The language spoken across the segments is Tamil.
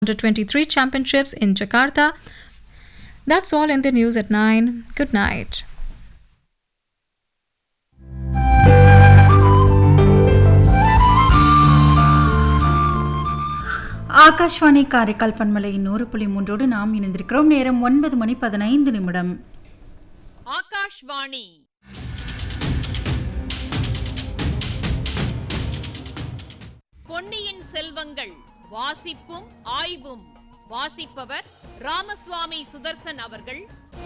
Under 23 Championships in Jakarta. That's all in the news at 9. Good night. Akashvani Karaikal பன்மலை நூறு புள்ளி மூன்றோடு நாம் இணைந்திருக்கிறோம் நேரம் ஒன்பது மணி பதினைந்து நிமிடம் ஆகாஷ்வாணி பொன்னியின் செல்வங்கள் வாசிப்பும் ஆய்வும் வாசிப்பவர் ராமசுவாமி சுதர்சன் அவர்கள்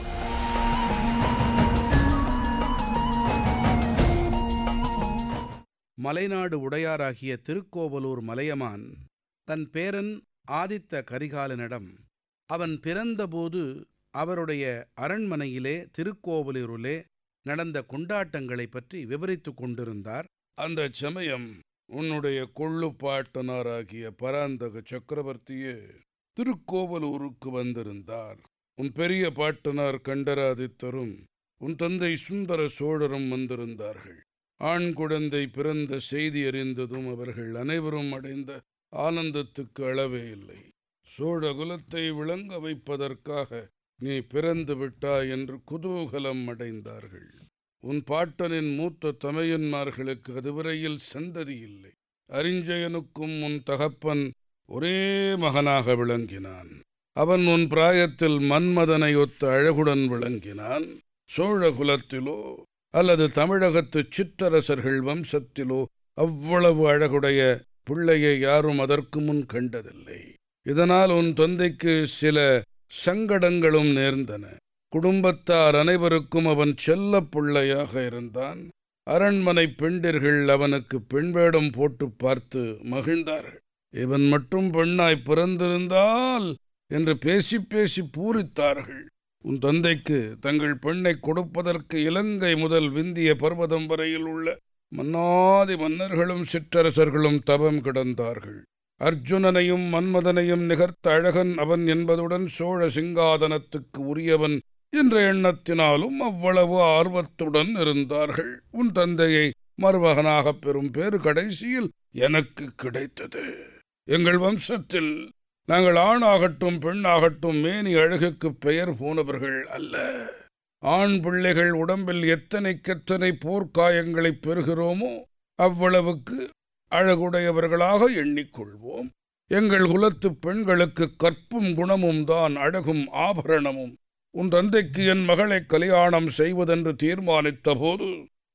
மலைநாடு உடையாராகிய திருக்கோவலூர் மலையமான் தன் பேரன் ஆதித்த கரிகாலனிடம் அவன் பிறந்தபோது அவருடைய அரண்மனையிலே திருக்கோவலூரிலே நடந்த கொண்டாட்டங்களைப் பற்றி விவரித்துக் கொண்டிருந்தார் அந்தச் சமயம் உன்னுடைய கொள்ளு பாட்டனாராகிய பராந்தக சக்கரவர்த்தியே திருக்கோவலூருக்கு வந்திருந்தார் உன் பெரிய பாட்டனார் கண்டராதித்தரும் உன் தந்தை சுந்தர சோழரும் வந்திருந்தார்கள் ஆண் குழந்தை பிறந்த செய்தி அறிந்ததும் அவர்கள் அனைவரும் அடைந்த ஆனந்தத்துக்கு அளவே இல்லை சோழ குலத்தை விளங்க வைப்பதற்காக நீ பிறந்து விட்டாய் என்று குதூகலம் அடைந்தார்கள் உன் பாட்டனின் மூத்த தமையன்மார்களுக்கு அதுவரையில் சந்ததி இல்லை அரிஞ்சயனுக்கும் உன் தகப்பன் ஒரே மகனாக விளங்கினான் அவன் உன் பிராயத்தில் மன்மதனை ஒத்த அழகுடன் விளங்கினான் சோழ குலத்திலோ அல்லது தமிழகத்து சிற்றரசர்கள் வம்சத்திலோ அவ்வளவு அழகுடைய பிள்ளையை யாரும் அதற்கு முன் கண்டதில்லை இதனால் உன் தந்தைக்கு சில சங்கடங்களும் நேர்ந்தன குடும்பத்தார் அனைவருக்கும் அவன் செல்ல பிள்ளையாக இருந்தான் அரண்மனை பெண்டிர்கள் அவனுக்கு பெண் வேடம் போட்டு பார்த்து மகிழ்ந்தார்கள் இவன் மட்டும் பெண்ணாய் பிறந்திருந்தால் என்று பேசி பேசி பூரித்தார்கள் உன் தந்தைக்கு தங்கள் பெண்ணை கொடுப்பதற்கு இலங்கை முதல் விந்திய பர்வதம் வரையில் உள்ள மன்னாதி மன்னர்களும் சிற்றரசர்களும் தவம் கிடந்தார்கள் அர்ஜுனனையும் மன்மதனையும் நிகர்த்த அழகன் அவன் என்பதுடன் சோழ சிங்காதனத்துக்கு உரியவன் என்ற எண்ணத்தினாலும் அவ்வளவு ஆர்வத்துடன் இருந்தார்கள் உன் தந்தையை மருமகனாகப் பெறும் பேறு கடைசியில் எனக்கு கிடைத்தது எங்கள் வம்சத்தில் நாங்கள் ஆணாகட்டும் பெண்ணாகட்டும் மேனி அழகுக்கு பெயர் போனவர்கள் அல்ல ஆண் பிள்ளைகள் உடம்பில் எத்தனைக்கெத்தனை போர்க்காயங்களை பெறுகிறோமோ அவ்வளவுக்கு அழகுடையவர்களாக எண்ணிக்கொள்வோம் எங்கள் குலத்து பெண்களுக்கு கற்பும் குணமும் தான் அழகும் ஆபரணமும் உன் தந்தைக்கு என் மகளை கல்யாணம் செய்வதென்று தீர்மானித்த போது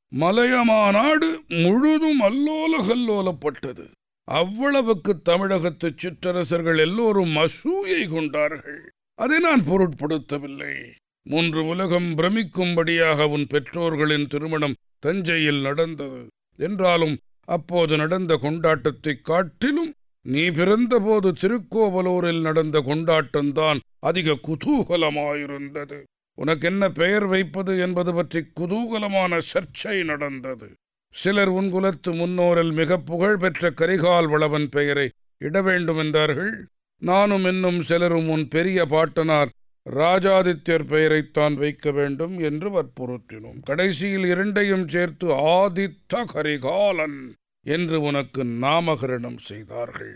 மலையமாநாடு முழுதும் அல்லோல கல்லோலப்பட்டது அவ்வளவுக்கு தமிழகத்து சிற்றரசர்கள் எல்லோரும் அசூயை கொண்டார்கள் அதை நான் பொருட்படுத்தவில்லை மூன்று உலகம் பிரமிக்கும்படியாக உன் பெற்றோர்களின் திருமணம் தஞ்சையில் நடந்தது என்றாலும் அப்போது நடந்த கொண்டாட்டத்தைக் காட்டிலும் நீ பிறந்தபோது திருக்கோவலூரில் நடந்த கொண்டாட்டம்தான் அதிக குதூகலமாயிருந்தது உனக்கென்ன பெயர் வைப்பது என்பது பற்றி குதூகலமான சர்ச்சை நடந்தது சிலர் உன் குலத்து முன்னோரில் மிக புகழ்பெற்ற கரிகால் வளவன் பெயரை இட வேண்டும் என்றார்கள் நானும் இன்னும் சிலரும் உன் பெரிய பாட்டனார் ராஜாதித்யர் பெயரைத்தான் வைக்க வேண்டும் என்று வற்புறுத்தினோம் கடைசியில் இரண்டையும் சேர்த்து ஆதித்த கரிகாலன் என்று உனக்கு நாமகரணம் செய்தார்கள்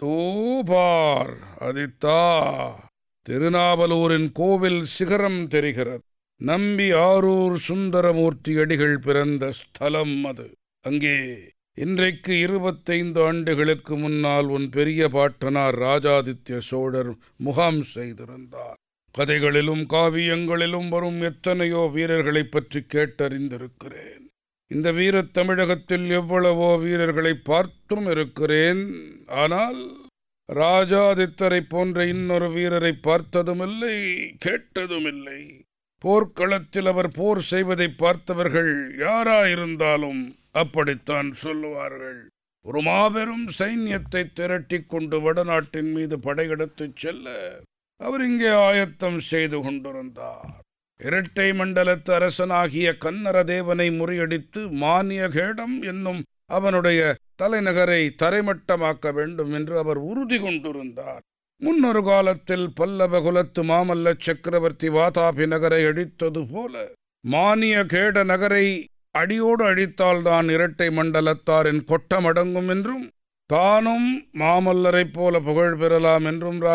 தூபார் அதித்தா திருநாவலூரின் கோவில் சிகரம் தெரிகிறது நம்பி ஆரூர் சுந்தரமூர்த்தி அடிகள் பிறந்த ஸ்தலம் அது அங்கே இன்றைக்கு இருபத்தைந்து ஆண்டுகளுக்கு முன்னால் உன் பெரிய பாட்டனார் ராஜாதித்ய சோழர் முகாம் செய்திருந்தார் கதைகளிலும் காவியங்களிலும் வரும் எத்தனையோ வீரர்களைப் பற்றி கேட்டறிந்திருக்கிறேன் இந்த வீரத் தமிழகத்தில் எவ்வளவோ வீரர்களை பார்த்தும் இருக்கிறேன் ஆனால் ராஜாதித்தரை போன்ற இன்னொரு வீரரை பார்த்ததுமில்லை கேட்டதுமில்லை போர்க்களத்தில் அவர் போர் செய்வதை பார்த்தவர்கள் யாராயிருந்தாலும் அப்படித்தான் சொல்லுவார்கள் ஒரு மாபெரும் சைன்யத்தை திரட்டிக் கொண்டு வடநாட்டின் மீது படையெடுத்துச் செல்ல அவர் இங்கே ஆயத்தம் செய்து கொண்டிருந்தார் இரட்டை மண்டலத்து அரசனாகிய கன்னரதேவனை முறியடித்து மானியகேடம் என்னும் அவனுடைய தலைநகரை தரைமட்டமாக்க வேண்டும் என்று அவர் உறுதி கொண்டிருந்தார் முன்னொரு காலத்தில் பல்லவ குலத்து மாமல்ல சக்கரவர்த்தி வாதாபி நகரை அழித்தது போல மானியகேட நகரை அடியோடு அழித்தால்தான் இரட்டை மண்டலத்தாரின் கொட்டமடங்கும் என்றும் தானும் மாமல்லரைப் போல புகழ் பெறலாம் என்றும்